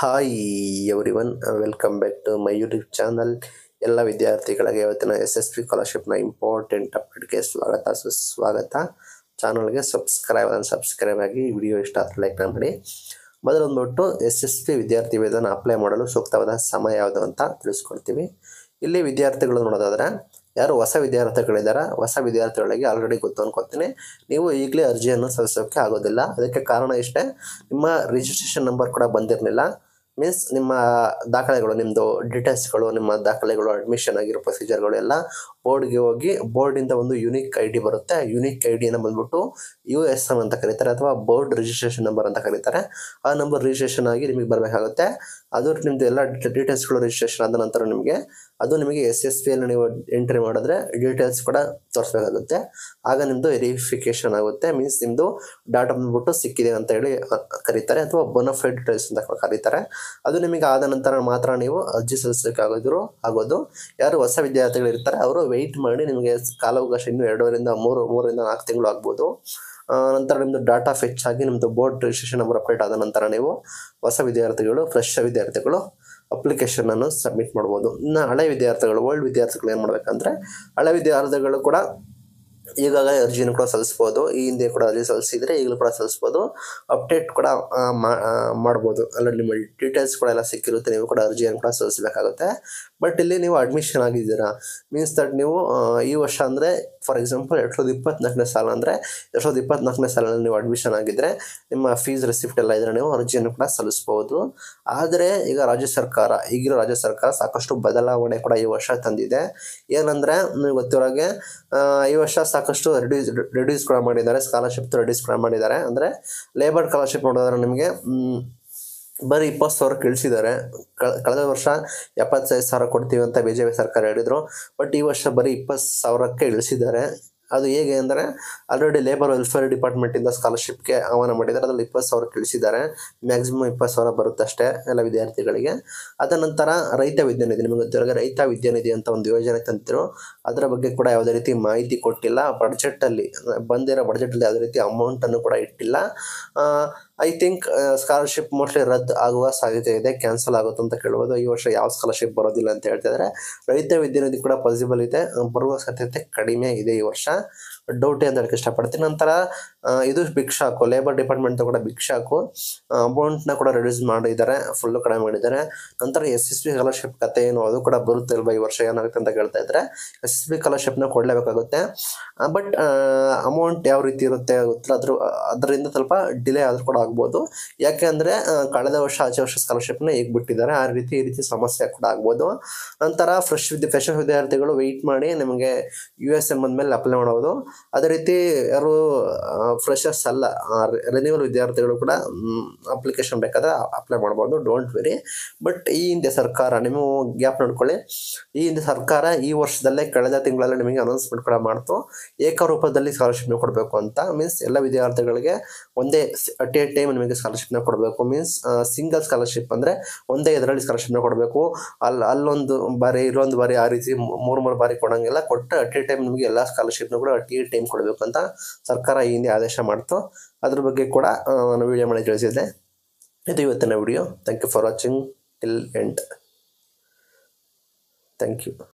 hi everyone welcome back to my YouTube channel ಎಲ್ಲ ವಿದ್ಯಾರ್ಥಿಗಳಿಗೆ ಇವತ್ತಿನ ಎಸ್ ಎಸ್ ಪಿ ಸ್ಕಾಲರ್ಶಿಪ್ನ ಇಂಪಾರ್ಟೆಂಟ್ ಅಪ್ಡೇಟ್ಗೆ ಸ್ವಾಗತ ಸುಸ್ವಾಗತ ಚಾನಲ್ಗೆ ಸಬ್ಸ್ಕ್ರೈಬ್ ಸಬ್ಸ್ಕ್ರೈಬ್ ಆಗಿ ವಿಡಿಯೋ ಇಷ್ಟ ಆದರೆ ಲೈಕ್ ಮಾಡಿ ಮೊದಲು ಬಂದ್ಬಿಟ್ಟು ಎಸ್ ಎಸ್ ಪಿ ವಿದ್ಯಾರ್ಥಿ ವೇತನ ಅಪ್ಲೈ ಮಾಡಲು ಸೂಕ್ತವಾದ ಸಮಯ ಯಾವುದು ಅಂತ ತಿಳಿಸ್ಕೊಡ್ತೀವಿ ಇಲ್ಲಿ ವಿದ್ಯಾರ್ಥಿಗಳು ನೋಡೋದಾದ್ರೆ ಯಾರು ಹೊಸ ವಿದ್ಯಾರ್ಥಿಗಳಿದ್ದಾರೆ ಹೊಸ ವಿದ್ಯಾರ್ಥಿಗಳಿಗೆ ಆಲ್ರೆಡಿ ಗೊತ್ತು ಅನ್ಕೋತೀನಿ ನೀವು ಈಗಲೇ ಅರ್ಜಿಯನ್ನು ಸಲ್ಲಿಸೋಕ್ಕೆ ಆಗೋದಿಲ್ಲ ಅದಕ್ಕೆ ಕಾರಣ ಇಷ್ಟೇ ನಿಮ್ಮ ರಿಜಿಸ್ಟ್ರೇಷನ್ ನಂಬರ್ ಕೂಡ ಬಂದಿರಲಿಲ್ಲ ಮೀನ್ಸ್ ನಿಮ್ಮ ದಾಖಲೆಗಳು ನಿಮ್ಮದು ಡೀಟೇಲ್ಸ್ಗಳು ನಿಮ್ಮ ದಾಖಲೆಗಳು ಅಡ್ಮಿಷನ್ ಆಗಿರೋ ಪ್ರೊಸೀಜರ್ಗಳು ಎಲ್ಲ ಬೋರ್ಡ್ಗೆ ಹೋಗಿ ಬೋರ್ಡಿಂದ ಒಂದು ಯುನಿಕ್ ಐ ಡಿ ಬರುತ್ತೆ ಯುನಿಕ್ ಐ ಡಿಯನ್ನು ಬಂದ್ಬಿಟ್ಟು ಯು ಎಸ್ ಎಮ್ ಅಂತ ಕರೀತಾರೆ ಅಥವಾ ಬೋರ್ಡ್ ರಿಜಿಸ್ಟ್ರೇಷನ್ ನಂಬರ್ ಅಂತ ಕರೀತಾರೆ ಆ ನಂಬರ್ ರಿಜಿಸ್ಟ್ರೇಷನ್ ಆಗಿ ನಿಮಗೆ ಬರಬೇಕಾಗುತ್ತೆ ಅದು ನಿಮ್ಮದು ಎಲ್ಲ ಡೀಟೇಲ್ಸ್ಗಳು ರಿಜಿಸ್ಟ್ರೇಷನ್ ಆದ ನಂತರ ನಿಮಗೆ ಅದು ನಿಮಗೆ ಎಸ್ ಎಸ್ ಪಿಯಲ್ಲಿ ನೀವು ಎಂಟ್ರಿ ಮಾಡಿದ್ರೆ ಡೀಟೇಲ್ಸ್ ಕೂಡ ತೋರಿಸ್ಬೇಕಾಗುತ್ತೆ ಆಗ ನಿಮ್ಮದು ವೆರಿಫಿಕೇಷನ್ ಆಗುತ್ತೆ ಮೀನ್ಸ್ ನಿಮ್ಮದು ಡಾಟಾ ಬಂದ್ಬಿಟ್ಟು ಸಿಕ್ಕಿದೆ ಅಂತ ಹೇಳಿ ಅ, ಕರೀತಾರೆ ಅಥವಾ ಬೊನಫೈಡ್ ಡೀಟೇಲ್ಸ್ ಅಂತ ಕೂಡ ಕರೀತಾರೆ ಅದು ನಿಮಗೆ ಆದ ನಂತರ ಮಾತ್ರ ನೀವು ಅರ್ಜಿ ಸಲ್ಲಿಸೋಕ್ಕಾಗೋದ್ರು ಆಗೋದು ಯಾರು ಹೊಸ ವಿದ್ಯಾರ್ಥಿಗಳು ಇರ್ತಾರೆ ಅವರು ವೆಯ್ಟ್ ಮಾಡಿ ನಿಮಗೆ ಕಾಲಾವಕಾಶ ಇನ್ನೂ ಎರಡೂವರೆಯಿಂದ ಮೂರು ಮೂರರಿಂದ ನಾಲ್ಕು ತಿಂಗಳು ಆಗ್ಬೋದು ಆ, ನಂತರ ನಿಮ್ಮದು ಡಾಟಾ ಫೆಚ್ ಆಗಿ ನಿಮ್ಮದು ಬೋರ್ಡ್ ರಿಜಿಸ್ಟ್ರೇಷನ್ ನಂಬರ್ ಅಪ್ಡೇಟ್ ಆದ ನಂತರ ನೀವು ಹೊಸ ವಿದ್ಯಾರ್ಥಿಗಳು ಫ್ರೆಶ್ ವಿದ್ಯಾರ್ಥಿಗಳು ಅಪ್ಲಿಕೇಶನನ್ನು ಸಬ್ಮಿಟ್ ಮಾಡ್ಬೋದು ಇನ್ನು ಹಳೆ ವಿದ್ಯಾರ್ಥಿಗಳು ಓಲ್ಡ್ ವಿದ್ಯಾರ್ಥಿಗಳು ಏನು ಮಾಡಬೇಕಂದ್ರೆ ಹಳೆ ವಿದ್ಯಾರ್ಥಿಗಳು ಕೂಡ ಈಗಾಗಲೇ ಅರ್ಜಿಯನ್ನು ಕೂಡ ಸಲ್ಲಿಸ್ಬೋದು ಈ ಹಿಂದೆ ಕೂಡ ಅರ್ಜಿ ಸಲ್ಲಿಸಿದರೆ ಈಗಲೂ ಕೂಡ ಸಲ್ಲಿಸ್ಬೋದು ಅಪ್ಡೇಟ್ ಕೂಡ ಆ, ಮಾ- ಆ, ಮಾಡ್ಬೋದು ಅಲ್ಲ ನಿಮ್ಮ ಡೀಟೇಲ್ಸ್ ಕೂಡ ಎಲ್ಲ ಸಿಕ್ಕಿರುತ್ತೆ ನೀವು ಕೂಡ ಅರ್ಜಿಯನ್ನು ಕೂಡ ಸಲ್ಲಿಸಬೇಕಾಗುತ್ತೆ ಬಟ್ ಇಲ್ಲಿ ನೀವು ಅಡ್ಮಿಷನ್ ಆಗಿದ್ದೀರಾ ಮೀನ್ಸ್ ದಟ್ ನೀವು ಆ, ಈ ವರ್ಷ ಅಂದರೆ ಫಾರ್ ಎಕ್ಸಾಂಪಲ್ ಎರಡು ಸಾವಿರದ ಇಪ್ಪತ್ನಾಲ್ಕನೇ ಸಾಲ ಅಂದರೆ ಎರಡು ಸಾವಿರದ ಇಪ್ಪತ್ನಾಲ್ಕನೇ ಸಾಲಲ್ಲಿ ನೀವು ಅಡ್ಮಿಷನ್ ಆಗಿದ್ದರೆ ನಿಮ್ಮ ಫೀಸ್ ರಿಸಿಪ್ಟ್ ಎಲ್ಲ ಇದ್ದರೆ ನೀವು ಅರ್ಜಿಯನ್ನು ಕೂಡ ಸಲ್ಲಿಸ್ಬೋದು ಆದರೆ ಈಗ ರಾಜ್ಯ ಸರ್ಕಾರ ಈಗಿರೋ ರಾಜ್ಯ ಸರ್ಕಾರ ಸಾಕಷ್ಟು ಬದಲಾವಣೆ ಕೂಡ ಈ ವರ್ಷ ತಂದಿದೆ ಏನಂದರೆ ನಿಮಗೆ ಗೊತ್ತಿರೋಗೆ ಆ, ಈ ವರ್ಷ ಸಾಕಷ್ಟು ರಿಡ್ಯೂಸ್ ರಿಡ್ಯೂಸ್ ಕೂಡ ಮಾಡಿದ್ದಾರೆ ಸ್ಕಾಲರ್ಶಿಪ್ ರಿಡ್ಯೂಸ್ ಕೂಡ ಮಾಡಿದ್ದಾರೆ ಅಂದರೆ ಲೇಬರ್ ಸ್ಕಾಲರ್ಶಿಪ್ ನೋಡಿದ್ರೆ ನಿಮಗೆ ಮ್, ಬರೀ ಇಪ್ಪತ್ತು ಸಾವಿರ ಇಳಿಸಿದ್ದಾರೆ ಕಳೆದ ವರ್ಷ ಎಪ್ಪತ್ತೈದು ಸಾವಿರ ಕೊಡ್ತೀವಿ ಅಂತ ಬಿ ಜೆ ಪಿ ಸರ್ಕಾರ ಹೇಳಿದರು ಬಟ್ ಈ ವರ್ಷ ಬರೀ ಇಪ್ಪತ್ತು ಸಾವಿರಕ್ಕೆ ಇಳಿಸಿದ್ದಾರೆ ಅದು ಹೇಗೆ ಅಂದರೆ ಆಲ್ರೆಡಿ ಲೇಬರ್ ವೆಲ್ಫೇರ್ ಡಿಪಾರ್ಟ್ಮೆಂಟಿಂದ ಸ್ಕಾಲರ್ಶಿಪ್ಗೆ ಆಹ್ವಾನ ಮಾಡಿದ್ದಾರೆ ಅದರಲ್ಲಿ ಇಪ್ಪತ್ತು ಸಾವಿರ ಇಳಿಸಿದ್ದಾರೆ ಮ್ಯಾಕ್ಸಿಮಮ್ ಇಪ್ಪತ್ತು ಸಾವಿರ ಬರುತ್ತೆ ಅಷ್ಟೇ ಎಲ್ಲ ವಿದ್ಯಾರ್ಥಿಗಳಿಗೆ ಅದ ನಂತರ ರೈತ ವಿದ್ಯಾನಿಧಿ ನಿಮಗೆ ಗೊತ್ತಿರೋ ರೈತ ವಿದ್ಯಾನಿಧಿ ಅಂತ ಒಂದು ಯೋಜನೆ ತಂತಿರು ಅದರ ಬಗ್ಗೆ ಕೂಡ ಯಾವುದೇ ರೀತಿ ಮಾಹಿತಿ ಕೊಟ್ಟಿಲ್ಲ ಬಡ್ಜೆಟಲ್ಲಿ ಬಂದಿರೋ ಬಡ್ಜೆಟಲ್ಲಿ ಯಾವುದೇ ರೀತಿ ಅಮೌಂಟನ್ನು ಕೂಡ ಇಟ್ಟಿಲ್ಲ ಐ ಥಿಂಕ್ ಸ್ಕಾಲರ್ಶಿಪ್ ಮೋಸ್ಟ್ಲಿ ರದ್ದು ಆಗುವ ಸಾಧ್ಯತೆ ಇದೆ ಕ್ಯಾನ್ಸಲ್ ಆಗುತ್ತೆ ಅಂತ ಕೇಳ್ಬೋದು ಈ ವರ್ಷ ಯಾವ ಸ್ಕಾಲರ್ಶಿಪ್ ಬರೋದಿಲ್ಲ ಅಂತ ಹೇಳ್ತಿದ್ದಾರೆ ರೈತ ವಿದ್ಯಾನಿಧಿ ಕೂಡ ಪಾಸಿಬಲ್ ಇದೆ ಆ, ಬರುವ ಸಾಧ್ಯತೆ ಕಡಿಮೆ ಇದೆ ಈ ವರ್ಷ ಡೌಟೇ ಅಂತ ಹೇಳಕ್ಕೆ ಇಷ್ಟಪಡ್ತೀನಿ ನಂತರ ಆ, ಇದು ಭಿಕ್ಷಾಕು ಲೇಬರ್ ಡಿಪಾರ್ಟ್ಮೆಂಟ್ ಕೂಡ ಭಿಕ್ಷಾಕು ಅಮೌಂಟ್ನ ಕೂಡ ರಿಡ್ಯೂಸ್ ಮಾಡಿದ್ದಾರೆ ಫುಲ್ಲು ಕಡಿಮೆ ಮಾಡಿದ್ದಾರೆ ನಂತರ ಎಸ್ ಎಸ್ ಪಿ ಸ್ಕಾಲರ್ಶಿಪ್ ಕತೆ ಏನು ಅದು ಕೂಡ ಬರುತ್ತೆ ಅಲ್ವಾ ಈ ವರ್ಷ ಏನಾಗುತ್ತೆ ಅಂತ ಕೇಳ್ತಾ ಇದ್ದಾರೆ ಎಸ್ ಎಸ್ ಪಿ ಸ್ಕಾಲರ್ಶಿಪ್ನ ಕೊಡಲೇಬೇಕಾಗುತ್ತೆ ಬಟ್ ಅಮೌಂಟ್ ಯಾವ ರೀತಿ ಇರುತ್ತೆ ಗೊತ್ತಿಲ್ಲ ಅದ್ರ ಅದರಿಂದ ಸ್ವಲ್ಪ ಡಿಲೇ ಆದರೂ ಕೂಡ ಆಗ್ಬೋದು ಯಾಕೆ ಅಂದರೆ ಕಳೆದ ವರ್ಷ ಆಚೆ ವರ್ಷ ಸ್ಕಾಲರ್ಶಿಪ್ನ ಈಗ ಬಿಟ್ಟಿದ್ದಾರೆ ಆ ರೀತಿ ಈ ರೀತಿ ಸಮಸ್ಯೆ ಕೂಡ ಆಗ್ಬೋದು ನಂತರ ಫ್ರೆಶ್ ವಿದ್ಯಾ ಫ್ರೆಶರ್ ವಿದ್ಯಾರ್ಥಿಗಳು ವೆಯ್ಟ್ ಮಾಡಿ ನಿಮಗೆ ಯು ಎಸ್ ಎಮ್ ಮೇಲೆ ಅಪ್ಲೈ ಮಾಡೋದು ಅದೇ ರೀತಿ ಯಾರು ಫ್ರೆಶರ್ಸ್ ಅಲ್ಲ ರಿನ್ಯೂವಲ್ ವಿದ್ಯಾರ್ಥಿಗಳು ಕೂಡ ಅಪ್ಲಿಕೇಶನ್ ಬೇಕಾದ್ರೆ ಅಪ್ಲೈ ಮಾಡ್ಬೋದು ಡೋಂಟ್ ವೆರಿ ಬಟ್ ಈ ಹಿಂದೆ ಸರ್ಕಾರ ನೀವು ಗ್ಯಾಪ್ ನೋಡ್ಕೊಳ್ಳಿ ಈ ಹಿಂದೆ ಸರ್ಕಾರ ಈ ವರ್ಷದಲ್ಲೇ ಕಳೆದ ತಿಂಗಳಲ್ಲಿ ನಿಮಗೆ ಅನೌನ್ಸ್ಮೆಂಟ್ ಕೂಡ ಮಾಡ್ತು ಏಕರೂಪದಲ್ಲಿ ಸ್ಕಾಲರ್ಶಿಪ್ನ ಕೊಡಬೇಕು ಅಂತ ಮೀನ್ಸ್ ಎಲ್ಲ ವಿದ್ಯಾರ್ಥಿಗಳಿಗೆ ಒಂದೇ ಅಟ್ ಎ ಟೈಮ್ ನಿಮಗೆ ಸ್ಕಾಲರ್ಶಿಪ್ನ ಕೊಡಬೇಕು ಮೀನ್ಸ್ ಸಿಂಗಲ್ ಸ್ಕಾಲರ್ಶಿಪ್ ಅಂದರೆ ಒಂದೇ ಇದರಲ್ಲಿ ಸ್ಕಾಲರ್ಶಿಪ್ನ ಕೊಡಬೇಕು ಅಲ್ಲಿ ಅಲ್ಲೊಂದು ಬಾರಿ ಇಲ್ಲೊಂದು ಬಾರಿ ಆ ರೀತಿ ಮೂ- ಮೂರು ಮೂರು ಬಾರಿ ಕೊಡೋಂಗಿಲ್ಲ ಕೊಟ್ಟು ಅಟ್ ಎ ಟೈಮ್ ನಿಮಗೆ ಎಲ್ಲ ಸ್ಕಾಲರ್ಶಿಪ್ನ ಕೂಡ ಅಟ್ ಎ ಟೈಮ್ ಕೊಡಬೇಕು ಅಂತ ಸರ್ಕಾರ ಈ ಹಿಂದೆ ಆದೇಶ ಮಾಡ್ತು ಅದ್ರ ಬಗ್ಗೆ ಕೂಡ ಆ, ನಾನು ವಿಡಿಯೋ ಮಾಡಿ ತಿಳಿಸಿದ್ದೆ ಇದು ಇವತ್ತಿನ video thank you for watching till end thank you